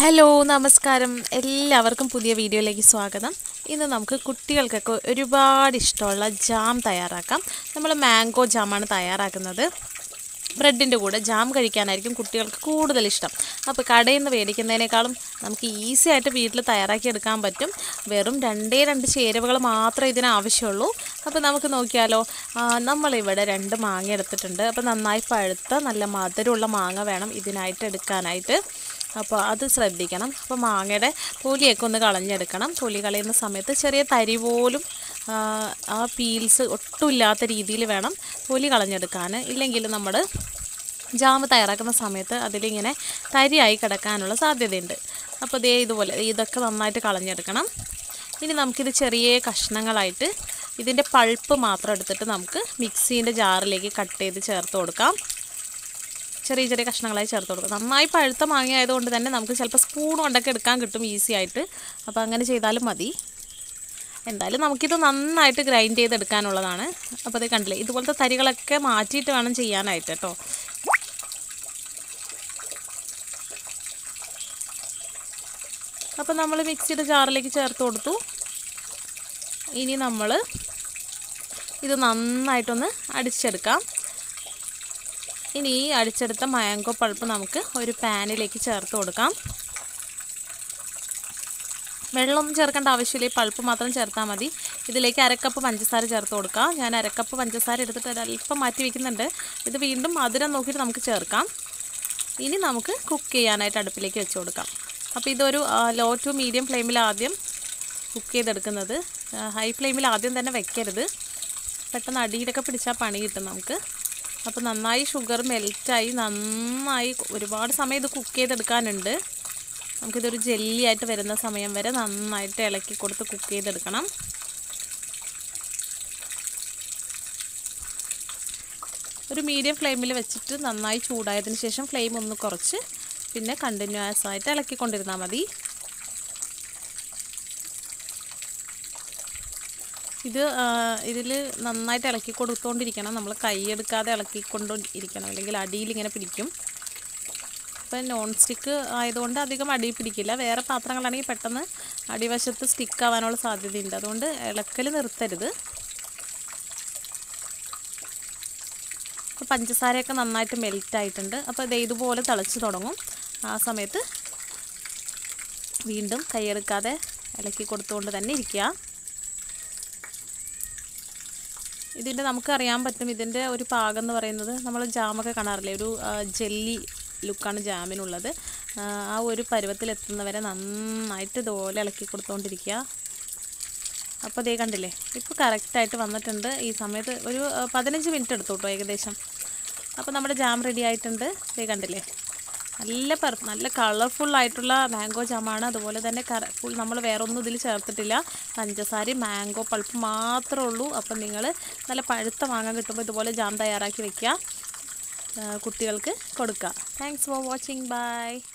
hello നമസ്കാരം എല്ലാവർക്കും പുതിയ വീഡിയോയിലേക്ക് സ്വാഗതം ഇന്ന് നമുക്ക് കുട്ടികൾക്കൊക്കെ ഒരുപാട് ഇഷ്ടമുള്ള ജാം തയ്യാറാക്കാം നമ്മൾ മാംഗോ ജാമാണ് തയ്യാറാക്കുന്നത് ബ്രെഡിൻ്റെ കൂടെ ജാം കഴിക്കാനായിരിക്കും കുട്ടികൾക്ക് കൂടുതൽ ഇഷ്ടം അപ്പോൾ കടയിൽ നിന്ന് മേടിക്കുന്നതിനേക്കാളും നമുക്ക് ഈസി ആയിട്ട് വീട്ടിൽ തയ്യാറാക്കി എടുക്കാൻ പറ്റും വെറും രണ്ടേ രണ്ട് ചേരുവകൾ മാത്രമേ ഇതിന് ആവശ്യമുള്ളൂ അപ്പോൾ നമുക്ക് നോക്കിയാലോ ആ, നമ്മളിവിടെ രണ്ട് മാങ്ങ എടുത്തിട്ടുണ്ട് അപ്പോൾ നന്നായി പഴുത്ത നല്ല മധുരമുള്ള മാങ്ങ വേണം ഇതിനായിട്ട് എടുക്കാനായിട്ട് അപ്പോൾ അത് ശ്രദ്ധിക്കണം അപ്പോൾ മാങ്ങയുടെ തൊലിയൊക്കെ ഒന്ന് കളഞ്ഞെടുക്കണം തൊലി കളയുന്ന സമയത്ത് ചെറിയ തരി പോലും ആ, ആ പീൽസ് ഒട്ടും ഇല്ലാത്ത രീതിയിൽ വേണം തൊലി കളഞ്ഞെടുക്കാൻ ഇല്ലെങ്കിൽ നമ്മൾ ജാം തയ്യാറാക്കുന്ന സമയത്ത് അതിലിങ്ങനെ തരിയായി കിടക്കാനുള്ള സാധ്യതയുണ്ട് അപ്പോൾ ദേ ഇതുപോലെ ഇതൊക്കെ നന്നായിട്ട് കളഞ്ഞെടുക്കണം ഇനി നമുക്കിത് ചെറിയ കഷ്ണങ്ങളായിട്ട് ഇതിൻ്റെ പൾപ്പ് മാത്രം എടുത്തിട്ട് നമുക്ക് മിക്സീൻ്റെ ജാറിലേക്ക് കട്ട് ചെയ്ത് ചേർത്ത് കൊടുക്കാം ചെറിയ ചെറിയ കഷ്ണങ്ങളായി ചേർത്ത് കൊടുക്കുക നന്നായി പഴുത്ത മാങ്ങ ആയതുകൊണ്ട് തന്നെ നമുക്ക് ചിലപ്പോൾ സ്പൂൺ കൊണ്ടൊക്കെ എടുക്കാൻ കിട്ടും ഈസി ആയിട്ട് അപ്പോൾ അങ്ങനെ ചെയ്താലും മതി എന്തായാലും നമുക്കിത് നന്നായിട്ട് ഗ്രൈൻഡ് ചെയ്തെടുക്കാനുള്ളതാണ് അപ്പോൾ അത് കണ്ടില്ലേ ഇതുപോലത്തെ തരികളൊക്കെ മാറ്റിയിട്ട് വേണം ചെയ്യാനായിട്ട് കേട്ടോ അപ്പോൾ നമ്മൾ മിക്സിയുടെ ജാറിലേക്ക് ചേർത്ത് കൊടുത്തു ഇനി നമ്മൾ ഇത് നന്നായിട്ടൊന്ന് അടിച്ചെടുക്കാം ഇനി ഈ അടിച്ചെടുത്ത മാംഗോ പൾപ്പ് നമുക്ക് ഒരു പാനിലേക്ക് ചേർത്ത് കൊടുക്കാം വെള്ളമൊന്നും ചേർക്കേണ്ട ആവശ്യമില്ല ഈ പൾപ്പ് മാത്രം ചേർത്താൽ മതി ഇതിലേക്ക് അരക്കപ്പ് പഞ്ചസാര ചേർത്ത് കൊടുക്കാം ഞാൻ അരക്കപ്പ് പഞ്ചസാര എടുത്തിട്ട് ഒരല്പം മാറ്റി വയ്ക്കുന്നുണ്ട് ഇത് വീണ്ടും മധുരം നോക്കിയിട്ട് നമുക്ക് ചേർക്കാം ഇനി നമുക്ക് കുക്ക് ചെയ്യാനായിട്ട് അടുപ്പിലേക്ക് വെച്ച് കൊടുക്കാം അപ്പോൾ ഇതൊരു ലോ ടു മീഡിയം ഫ്ലെയിമിൽ ആദ്യം കുക്ക് ചെയ്തെടുക്കുന്നത് ഹൈ ഫ്ലെയിമിൽ ആദ്യം തന്നെ വെക്കരുത് പെട്ടെന്ന് അടിയിലൊക്കെ പിടിച്ചാൽ പണി കിട്ടും നമുക്ക് അപ്പോൾ നന്നായി ഷുഗർ മെൽറ്റായി നന്നായി ഒരുപാട് സമയം ഇത് കുക്ക് ചെയ്തെടുക്കാനുണ്ട് നമുക്കിതൊരു ജെല്ലി ആയിട്ട് വരുന്ന സമയം വരെ നന്നായിട്ട് ഇളക്കി കൊടുത്ത് കുക്ക് ചെയ്തെടുക്കണം ഒരു മീഡിയം ഫ്ലെയിമിൽ വെച്ചിട്ട് നന്നായി ചൂടായതിന് ശേഷം ഫ്ലെയിം ഒന്ന് കുറച്ച് പിന്നെ കണ്ടിന്യൂസ് ആയിട്ട് ഇളക്കിക്കൊണ്ടിരുന്നാൽ മതി ഇത് ഇതിൽ നന്നായിട്ട് ഇളക്കി കൊടുത്തുകൊണ്ടിരിക്കണം നമ്മൾ കൈയെടുക്കാതെ ഇളക്കിക്കൊണ്ട് ഇരിക്കണം അല്ലെങ്കിൽ അടിയിൽ ഇങ്ങനെ പിടിക്കും ഇപ്പം നോൺ സ്റ്റിക്ക് ആയതുകൊണ്ട് അധികം അടി പിടിക്കില്ല വേറെ പാത്രങ്ങളാണെങ്കിൽ പെട്ടെന്ന് അടിവശത്ത് സ്റ്റിക്ക് ആവാനുള്ള സാധ്യതയുണ്ട് അതുകൊണ്ട് ഇളക്കൽ നിർത്തരുത് അപ്പോൾ പഞ്ചസാരയൊക്കെ നന്നായിട്ട് മെൽറ്റ് ആയിട്ടുണ്ട് അപ്പോൾ ഇത് ഇതുപോലെ തിളച്ച് തുടങ്ങും ആ സമയത്ത് വീണ്ടും കൈയെടുക്കാതെ ഇളക്കി കൊടുത്തുകൊണ്ട് തന്നെ ഇരിക്കുക ഇതിൻ്റെ നമുക്കറിയാൻ പറ്റും ഇതിൻ്റെ ഒരു പാകം എന്ന് പറയുന്നത് നമ്മൾ ജാമൊക്കെ കാണാറില്ലേ ഒരു ജെല്ലി ലുക്കാണ് ജാമിനുള്ളത് ആ, ആ ഒരു പരുവത്തിലെത്തുന്നവരെ നന്നായിട്ട് ഇതുപോലെ ഇളക്കി കൊടുത്തുകൊണ്ടിരിക്കുക അപ്പോൾ അതേ കണ്ടില്ലേ ഇപ്പോൾ കറക്റ്റായിട്ട് വന്നിട്ടുണ്ട് ഈ സമയത്ത് ഒരു ആ, പതിനഞ്ച് മിനിറ്റ് എടുത്തു കേട്ടോ ഏകദേശം അപ്പോൾ നമ്മുടെ ജാം റെഡി ആയിട്ടുണ്ട് ഇതേ കണ്ടില്ലേ നല്ല പെർ നല്ല കളർഫുൾ ആയിട്ടുള്ള മാംഗോ ജാമാണ് അതുപോലെ തന്നെ കറ ഫുൾ നമ്മൾ വേറെ ഒന്നും ഇതിൽ ചേർത്തിട്ടില്ല പഞ്ചസാരയും മാംഗോ പൾപ്പ് മാത്രമേ ഉള്ളൂ അപ്പം നിങ്ങൾ നല്ല പഴുത്ത മാങ്ങ കിട്ടുമ്പോൾ ഇതുപോലെ ജാം തയ്യാറാക്കി വെക്കുക ആ, കുട്ടികൾക്ക് കൊടുക്കുക താങ്ക്സ് ഫോർ വാച്ചിങ് ബൈ